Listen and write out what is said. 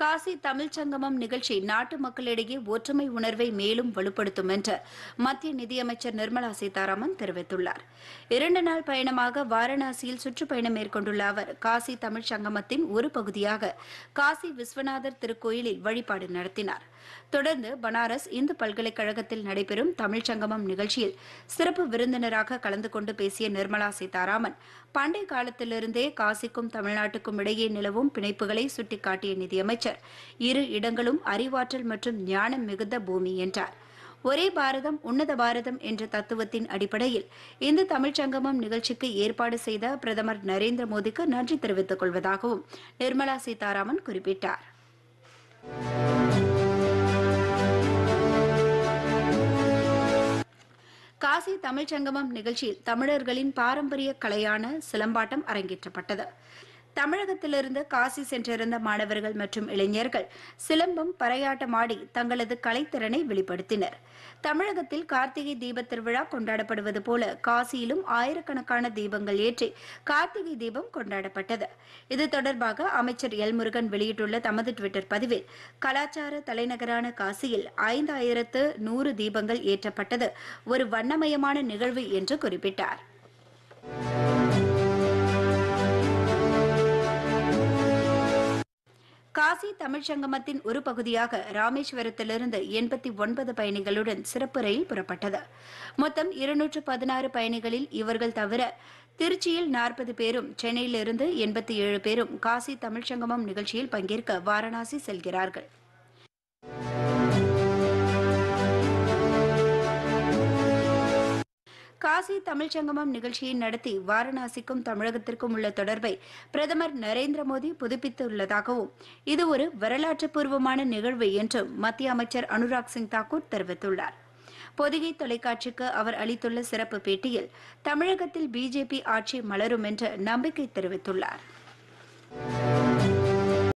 காசி தமிழ்ச் சங்கமம் நிகழ்ச்சி நாட்டு மக்களிடையே ஒற்றுமை உணர்வை மேலும் வலுப்படுத்தும் என்று மத்திய நிதியமைச்சர் நிர்மலா சீதாராமன் தெரிவித்துள்ளார் இரண்டு நாள் பயணமாக வாரணாசியில் சுற்றுப்பயணம் மேற்கொண்டுள்ள அவர் காசி தமிழ்ச் சங்கமத்தின் ஒரு பகுதியாக காசி விஸ்வநாதர் திருக்கோயிலில் வழிபாடு நடத்தினார் தொடர்ந்து பனாரஸ் இந்து பல்கலைக்கழகத்தில் நடைபெறும் தமிழ்ச் சங்கமம் நிகழ்ச்சியில் சிறப்பு விருந்தினராக கலந்து கொண்டு பேசிய நிர்மலா சீதாராமன் பண்டைய காலத்திலிருந்தே காசிக்கும் தமிழ்நாட்டுக்கும் இடையே நிலவும் பிணைப்புகளை சுட்டிக்காட்டிய நிதியமைச்சர் இரு இடங்களும் அறிவாற்றல் மற்றும் ஞானம் மிகுந்த பூமி என்றார் ஒரே பாரதம் உன்னத பாரதம் என்ற தத்துவத்தின் அடிப்படையில் இந்த தமிழ்ச் சங்கமம் நிகழ்ச்சிக்கு ஏற்பாடு செய்த பிரதமர் நரேந்திர மோடிக்கு நன்றி தெரிவித்துக் கொள்வதாகவும் நிர்மலா சீதாராமன் குறிப்பிட்டார் காசி தமிழ்ச் சங்கமம் நிகழ்ச்சியில் தமிழர்களின் பாரம்பரிய கலையான சிலம்பாட்டம் அரங்கேற்றப்பட்டது தமிழகத்திலிருந்து காசி சென்றிருந்த மாணவர்கள் மற்றும் இளைஞர்கள் சிலம்பம் பறையாட்டமாடி தங்களது கலைத்திறனை வெளிப்படுத்தினர் தமிழகத்தில் கார்த்திகை தீபத் திருவிழா கொண்டாடப்படுவது போல காசியிலும் ஆயிரக்கணக்கான தீபங்கள் ஏற்றி கார்த்திகை தீபம் கொண்டாடப்பட்டது இது தொடர்பாக அமைச்சர் எல் முருகன் வெளியிட்டுள்ள தமது டுவிட்டர் பதிவில் கலாச்சார தலைநகரான காசியில் ஐந்தாயிரத்து நூறு தீபங்கள் ஏற்றப்பட்டது ஒரு வண்ணமயமான நிகழ்வு என்று குறிப்பிட்டார் காசி தமிழ்ச் சங்கமத்தின் ஒரு பகுதியாக ராமேஸ்வரத்திலிருந்து எண்பத்தி ஒன்பது பயணிகளுடன் சிறப்பு ரயில் புறப்பட்டது மொத்தம் இருநூற்று பதினாறு பயணிகளில் இவர்கள் தவிர திருச்சியில் நாற்பது பேரும் சென்னையிலிருந்து எண்பத்தி ஏழு பேரும் காசி தமிழ்ச் சங்கமம் நிகழ்ச்சியில் பங்கேற்க வாரணாசி செல்கிறார்கள் காசி தமிழ்ச் சங்கமம் நிகழ்ச்சியை நடத்தி வாரணாசிக்கும் தமிழகத்திற்கும் உள்ள தொடர்பை பிரதமர் நரேந்திர மோடி புதுப்பித்துள்ளதாகவும் இது ஒரு வரலாற்று பூர்வமான நிகழ்வு என்றும் மத்திய அமைச்சர் அனுராக் சிங் தாக்கூர் தெரிவித்துள்ளார் பொதிகை தொலைக்காட்சிக்கு அவர் அளித்துள்ள சிறப்பு பேட்டியில் தமிழகத்தில் பிஜேபி ஆட்சி மலரும் என்று நம்பிக்கை தெரிவித்துள்ளார்